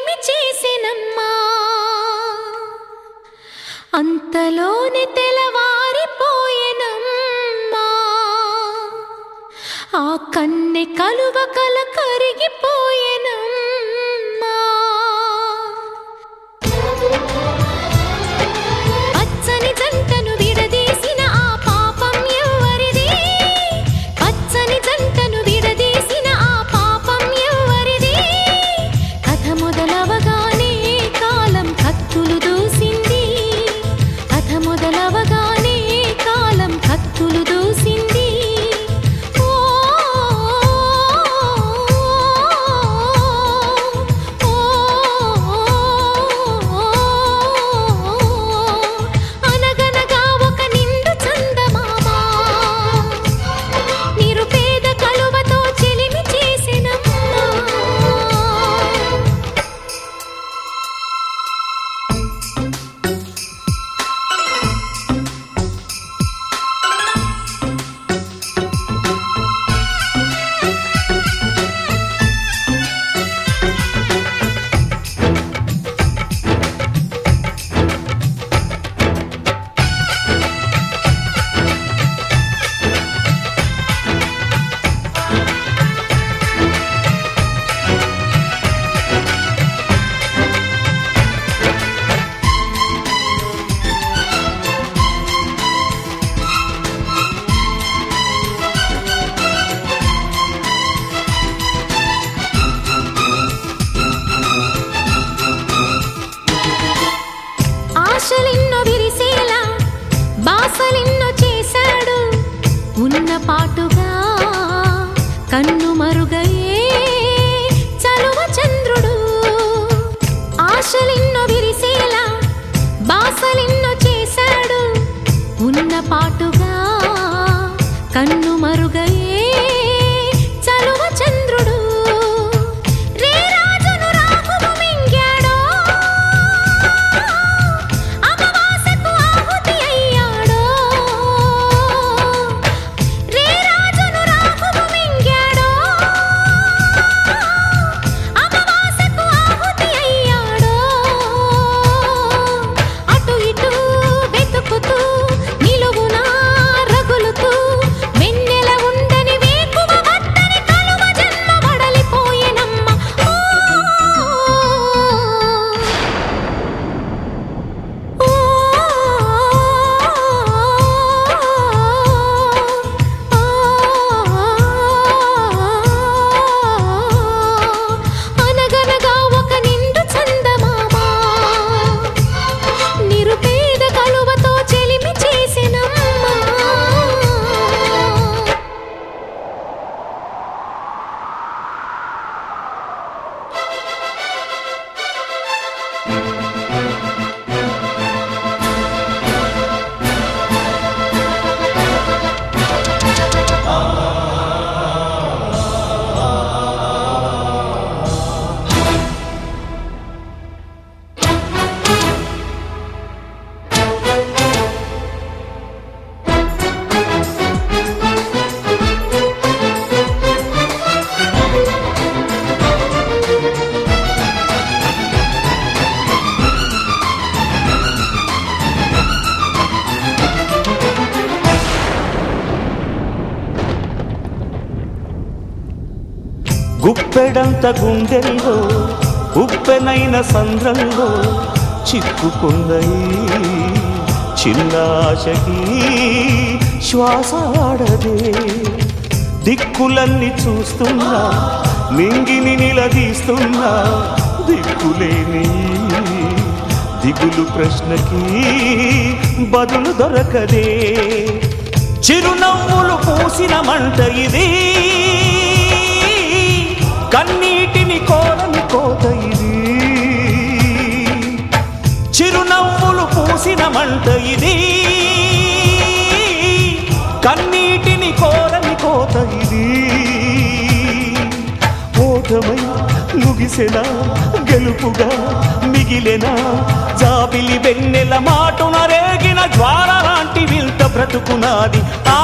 చెలిమి చేసెనమ్మా అంతలోనే తెలవారిపోయెనమ్మా ఆ కన్నె కలువ కల కరిగిపోయెనమ్మా పచ్చని జంటను విడదీసిన ఆ పాపం ఎవ్వరిది పచ్చని జంటను విడదీసిన ఆ పాపం ఎవ్వరిది కథ మొదలవగానే కాలం కత్తులు దూసింది కథ మొదలవగానే కాలం కత్తులు దూసింది ఓ అనగనగా ఒక నిండు చందమామ నిరుపేద కలువతో చెలిమి చేసినమ్మా ఆశలిన్నో విరిసేలా బాసలిన్నో చేశాడు ఉన్న పాటుగా కన్ను మరుగయే చలువ చంద్రుడు ఆశలిన్నో విరిసేలా బాసలిన్నో చేశాడు ఉన్న పాటుగా కన్ను మరుగయే చలువ చంద్రుడు రే రాజును రాఘవ మింగాడో అమావాస్యకు ఆహుతి అయ్యాడో రే రాజును రాఘవ మింగాడో అమావాస్యకు ఆహుతి అయ్యాడో అటు ఇటు వెతుకుతూ నిలువునా రగులుతూ వెన్నెల ఉందని వేకువ వద్దని కలువ జన్మ వడలిపోయెనమ్మ ఓ అనగనగా ఒక నిండు చందమామ నిరుపేద కలువతో చెలిమి చేసినమ్మా గుప్పెడంత గుండెల్లో ఉప్పెనైన సంద్రంలో చిక్కుకుందయి చిన్నాశకి శ్వాస ఆడదే దిక్కులన్నీ చూస్తున్నా మింగిని నిలదీస్తున్నా దిక్కులేని దిగులు ప్రశ్నకి బదులు దొరకదే చిరునవ్వులు పూసిన మంట ఇది కన్నీటిని కోరని కోత ఇది చిరునవ్వులు పూసిన మంట ఇది కన్నీటిని కోరని కోత ఇది ఓటమై ముగిసెన గెలుపుగా మిగిలెన జాబిలి వెన్నెల మాటున రేగిన జ్వాల లాంటి వింత బ్రతుకునాది ఆ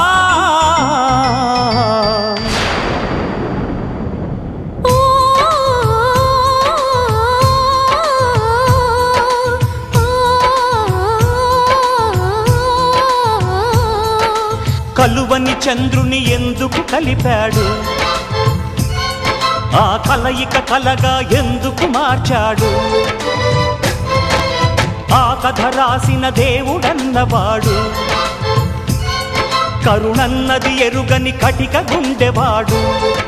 ఓ కలువని చంద్రుని ఎందుకు కలిపాడు ఆ కలయిక కలగా ఎందుకు మార్చాడు ఆ కథ రాసిన దేవుడన్నవాడు కరుణన్నది ఎరుగని కటిక గుండెవాడు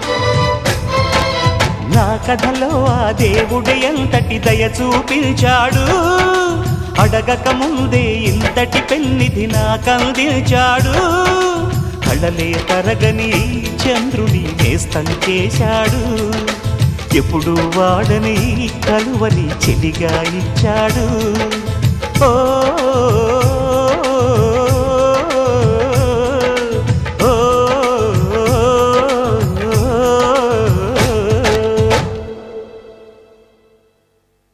నా కథలో ఆ దేవుడు ఎంతటి దయ చూపించాడు అడగక ముందే ఇంతటి పెన్నిధి నాకందించాడు కళలే తరగని ఈ చంద్రుని నేస్తం చేశాడు ఎప్పుడు వాడని ఈ కలువని చెలిగా ఇచ్చాడు ఓ